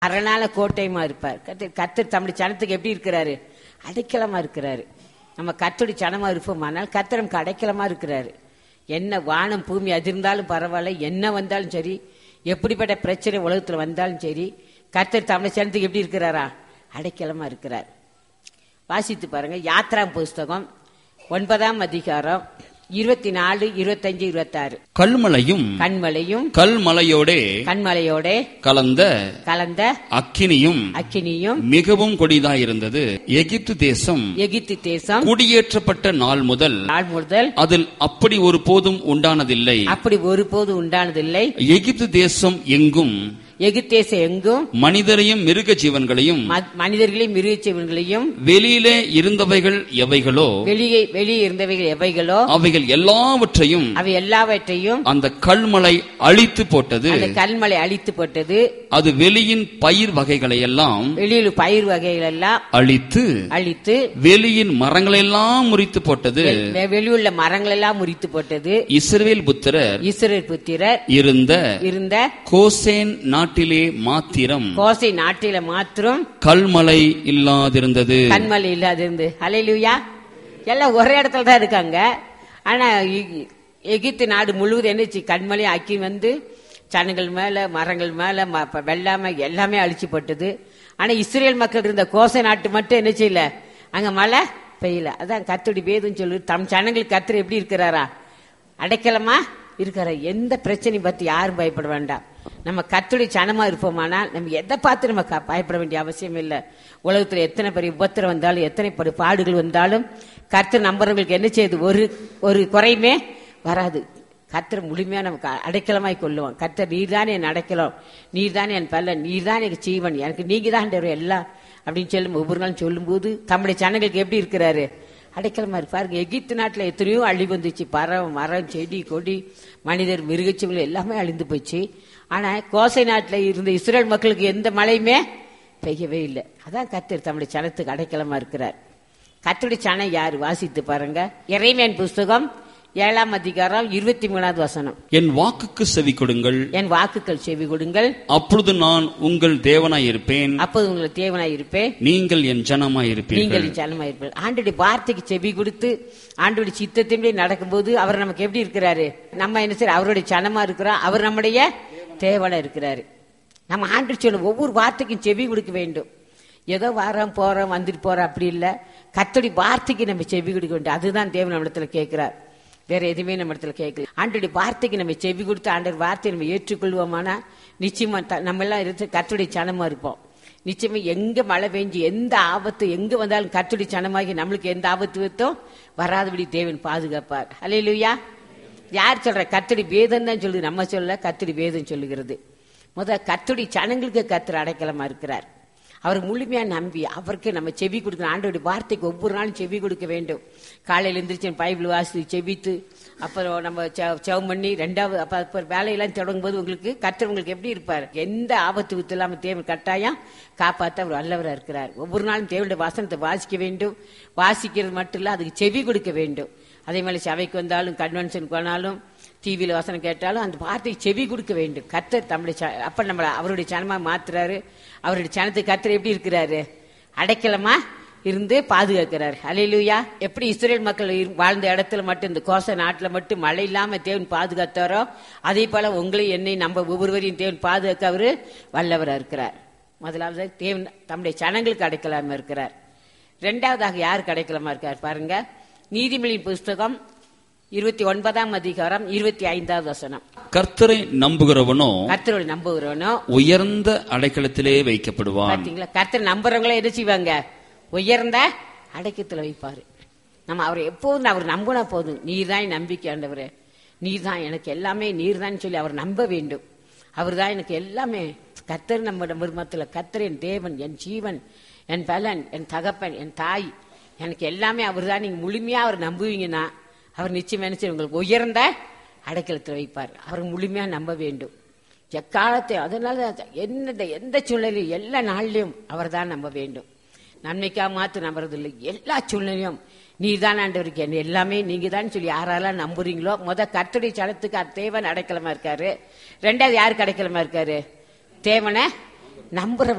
அரணால கோட்டையுமா இருப்பார் கத்தர் கத்தர் தம்முடைய சனத்துக்கு எப்படி இருக்கிறாரு அடைக்கலமா இருக்கிறாரு நம்ம கத்தோடி சனமா இருப்போமானால் கத்தர் நமக்கு அடைக்கலமா இருக்கிறாரு என்ன வானம் பூமி அதிர்ந்தாலும் பரவாயில்ல என்ன வந்தாலும் சரி எப்படிப்பட்ட பிரச்சனை உலகத்துல வந்தாலும் சரி கத்தர் தம்முடைய சனத்துக்கு எப்படி இருக்கிறாரா அடைக்கலமா இருக்கிறார் வாசித்து பாருங்க யாத்ரா புஸ்தகம் ஒன்பதாம் அதிகாரம் இருபத்தி நாலு இருபத்தஞ்சு இருபத்தாறு கல்மலையும் கண்மலையும் கல்மலையோடே கண்மலையோட கலந்த கலந்த அக்கினியும் அக்கினியும் மிகவும் கொடிதாயிருந்தது எகிப்து தேசம் எகிப்து தேசம் குடியேற்றப்பட்ட நாள் முதல் நாள் முதல் அதில் அப்படி ஒரு போதும் உண்டானதில்லை அப்படி ஒருபோது உண்டானதில்லை எகிப்து தேசம் எங்கும் எகிப்தேசம் எங்கும் மனிதரையும் மிருக ஜீவன்களையும் ம- மனிதர்களையும் மிருகச்சீவன்களையும் வெளியிலே இருந்தவைகள் எவைகளோ வெளியே வெளியே இருந்தவைகள் எவைகளோ அவைகள் எல்லாவற்றையும் அவை எல்லாவற்றையும் அந்த கல்மலை அழித்து போட்டது அந்த கல்மலை அழித்து போட்டது அது வெளியின் பயிர் வகைகளை எல்லாம் வெளியில் பயிர் வகைகள் எல்லாம் அழித்து அழித்து வெளியின் மரங்களெல்லாம் முறித்து போட்டது வெ- வெளியுள்ள மரங்கள் எல்லாம் முறித்து போட்டது இஸ்ரவேல் புத்திரர் இஸ்ரேல் புத்திரர் இருந்த இருந்த கோசேன் நாட்டிலே மாத்திரம் கோசை நாட்டில மாத்திரம் கல்மலை இல்லாதிருந்தது கண்மலை இல்லாது இருந்து ஹalleluya எல்லாம் ஒரே இடத்துல தான் இருக்காங்க ஆனா எகி- எகிப்து நாடு முழுவதும் என்னச்சு கண்மலை ஆக்கி வந்து சனங்கள் மேல மரங்கள் மேல ம- ப- வெள்ளாமை எல்லாமே அழிச்சு போட்டது ஆனா இஸ்ரேல் மக்கள் இருந்த கோசை நாட்டு மட்டும் என்ன செய்யல அங்க மழை பெய்யல அதான் கத்துடி பேதுன்னு சொல்லு தம் ஜனங்களுக்கு கத்துரு எப்படி இருக்கிறாரா அடைக்கலமா இருக்கிற எந்த பிரச்சனையும் பத்தி யாரும் பயப்பட வேண்டாம் நம்ம கத்துடைய சனமா இருப்போமானால் நம்ம எதை பார்த்து நம்ம க- பயப்பட வேண்டிய அவசியம் இல்லை உலகத்துல எத்தனை பெரிய உபத்திரம் வந்தாலும் எத்தனை பெரிய பாடுகள் வந்தாலும் கர்த்தர் நம்புறவங்களுக்கு என்ன செய்யுது ஒரு ஒரு குறையுமே வராது கர்த்தர் முழுமையா நமக்கு அ- அடைக்கலமாய் கொள்ளுவோம் கர்த்தர் நீர்தானே என் அடைக்கலம் நீர்தானே என் பல்ல நீர்தான் எனக்கு ஜீவன் எனக்கு நீங்க தான் எல்லாம் அப்படின்னு சொல்லும் ஒவ்வொரு நாளும் சொல்லும்போது தம்முடைய சனங்களுக்கு எப்படி இருக்கிறாரு அடைக்கலமா இருக்கு பாருங்க எகிப்து நாட்டுல எத்தனையோ அழிவு வந்துச்சு பறவை மரம் செடி கொடி மனிதர் மிருகச்சீவங்கள் எல்லாமே அழிந்து போச்சு ஆனா கோசை நாட்டுல இருந்த இஸ்ரேல் மக்களுக்கு எந்த மழையுமே பெய்யவே இல்லை அதான் கத்தர் தம்முடைய சனத்துக்கு அடைக்கலமா இருக்கிறார் கத்தருடைய சனம் யார் வாசித்து பாருங்க இறைமையன் புஸ்தகம் ஏழாம் அதிகாரம் இருபத்தி மூணாவது வசனம் என் வாக்குக்கு செவி கொடுங்கள் என் வாக்குகள் செவி கொடுங்கள் அப்பொழுது நான் உங்கள் தேவனாய் இருப்பேன் அப்போது உங்களுக்கு தேவனாய் இருப்பேன் நீங்கள் என் ஜனமாய் நீங்கள் இருப்பீர்கள் ஜனமா இருப்பீர்கள் ஆண்டுடைய வார்த்தைக்கு செவி கொடுத்து ஆண்டுடைய சித்தத்தின்படி நடக்கும்போது அவர் நமக்கு எப்படி இருக்கிறாரு நம்ம என்ன செய்ய அவருடைய சனமா இருக்கிறோம் அவர் நம்முடைய தேவனா இருக்கிறாரு நம்ம ஆண்டு சொல்லும் ஒவ்வொரு வார்த்தைக்கும் செவி கொடுக்க வேண்டும் ஏதோ வாரம் போறோம் வந்துட்டு போறோம் அப்படி இல்ல கத்தடி வார்த்தைக்கு நம்ம செவி கொடுக்க வேண்டும் அதுதான் தேவன் நம்மிடத்துல கேட்கிறார் வேற எதுவுமே நம்ம இடத்துல கேட்கல ஆண்டுடைய வார்த்தைக்கு நம்ம செவி கொடுத்து ஆண்டர் வார்த்தையை நம்ம ஏற்றுக்கொள்வோமானா நிச்சயமா த- நம்ம எல்லாம் இருந்து கத்துடைய சனமா இருப்போம் நிச்சயமா எங்க மழை பெஞ்சு எந்த ஆபத்து எங்க வந்தாலும் கத்துடி சனமாகி நம்மளுக்கு எந்த ஆபத்து வைத்தோம் வராதபடி தேவன் பாதுகாப்பார் ஹalleluya யார் சொல்ற கத்தடி வேதம் தான் சொல்லுது நம்ம சொல்ல கத்தடி வேதம் சொல்லுகிறது முத கத்துடி சனங்களுக்கு கத்தர் அடைக்கலமா இருக்கிறார் அவர் முழுமையா நம்பி அவருக்கு நம்ம செவி கொடுக்கணும் ஆண்டோடைய வார்த்தைக்கு ஒவ்வொரு நாளும் செவி கொடுக்க வேண்டும் காலையில எந்திரிச்சு பைபிள் வாசி செவித்து அப்புறம் நம்ம செவம் பண்ணி ரெண்டாவது அப்ப அப்ப வேலையெல்லாம் தொடங்கும் போது உங்களுக்கு கர்த்தர் உங்களுக்கு எப்படி இருப்பார் எந்த ஆபத்து வித்து இல்லாம தேவன் கட்டாயம் காப்பாத்த அவர் வல்லவரா இருக்கிறார் ஒவ்வொரு நாளும் தேவனுடைய வசனத்தை வாசிக்க வேண்டும் வாசிக்கிறது மட்டும் இல்ல அதுக்கு செவி கொடுக்க வேண்டும் அதே மாதிரி சபைக்கு வந்தாலும் கன்வென்ஷனுக்கு போனாலும் டிவியில வசனம் கேட்டாலும் அந்த வார்த்தையை செவி கொடுக்க வேண்டும் கர்த்தர் தம்முடைய ச- அப்ப நம்மள அவருடைய சனமா மாத்துறாரு அவருடைய சனத்துக்கு கர்த்தர் எப்படி இருக்கிறாரு அடைக்கலமா இருந்து பாதுகாக்கிறார் ஹalleluya எப்படி இஸ்ரேல் மக்கள் இரு- வாழ்ந்த இடத்துல மட்டும் இந்த கோச நாட்டுல மட்டும் மழை இல்லாம தேவன் பாதுகாத்தாரோ அதே போல உங்களை என்னை நம்ம ஒவ்வொருவரையும் தேவன் பாதுகாக்க அவரு வல்லவரா இருக்கிறார் முதலாவது தேவன் தம்முடைய சனங்களுக்கு அடைக்கலாம இருக்கிறார் ரெண்டாவதாக யாருக்கு அடைக்கலமா இருக்கார் பாருங்க நீதிமொழியின் புஸ்தகம் இருபத்தி ஒன்பதாம் அதிகாரம் இருபத்தி ஐந்தாவது வசனம் கர்த்தரை நம்புகிறவனோ கர்த்தரோட நம்புகிறவனோ உயர்ந்த அடைக்கலத்திலே வைக்கப்படுவான் பாத்தீங்களா கர்த்தர் நம்புறவங்கள என்ன செய்வாங்க உயர்ந்த அடக்கத்துல வைப்பாரு நம்ம அவரை எப்போதும் அவர் நம்பினா போதும் நீர் தான் நம்பிக்கை ஆண்டவரே நீர் தான் எனக்கு எல்லாமே நீர் தான் சொல்லி அவர் நம்ப வேண்டும் அவர் தான் எனக்கு எல்லாமே கர்த்தர் நம்ம மருமத்துல கர்த்தர் என் தேவன் என் ஜீவன் என் பலன் என் தகப்பன் என் தாய் எனக்கு எல்லாமே அவர் தான் நீங்க முழுமையா அவர் நம்புவீங்கன்னா அவர் நிச்சயம் என்ன செய்வார்? உங்களுக்கு உயர்ந்த அடைக்கலத்தில் வைப்பார் அவர் முழுமையா நம்ப வேண்டும் எக்காலத்தை அதனால எந்த எந்த சூழ்நிலையும் எல்லா நாள்லயும் அவர் தான் நம்ப வேண்டும் நன்மைக்கா மாத்து நம்புறதில்லை எல்லா சூழ்நிலையும் நீர் தான் ஆண்டவருக்கு என்ன எல்லாமே நீங்க தான் சொல்லி யாரெல்லாம் நம்புறீங்களோ முத கர்த்தருடைய சலத்துக்கு தேவன் அடைக்கலமா இருக்காரு ரெண்டாவது யாருக்கு அடைக்கலமா இருக்காரு தேவனை நம்புற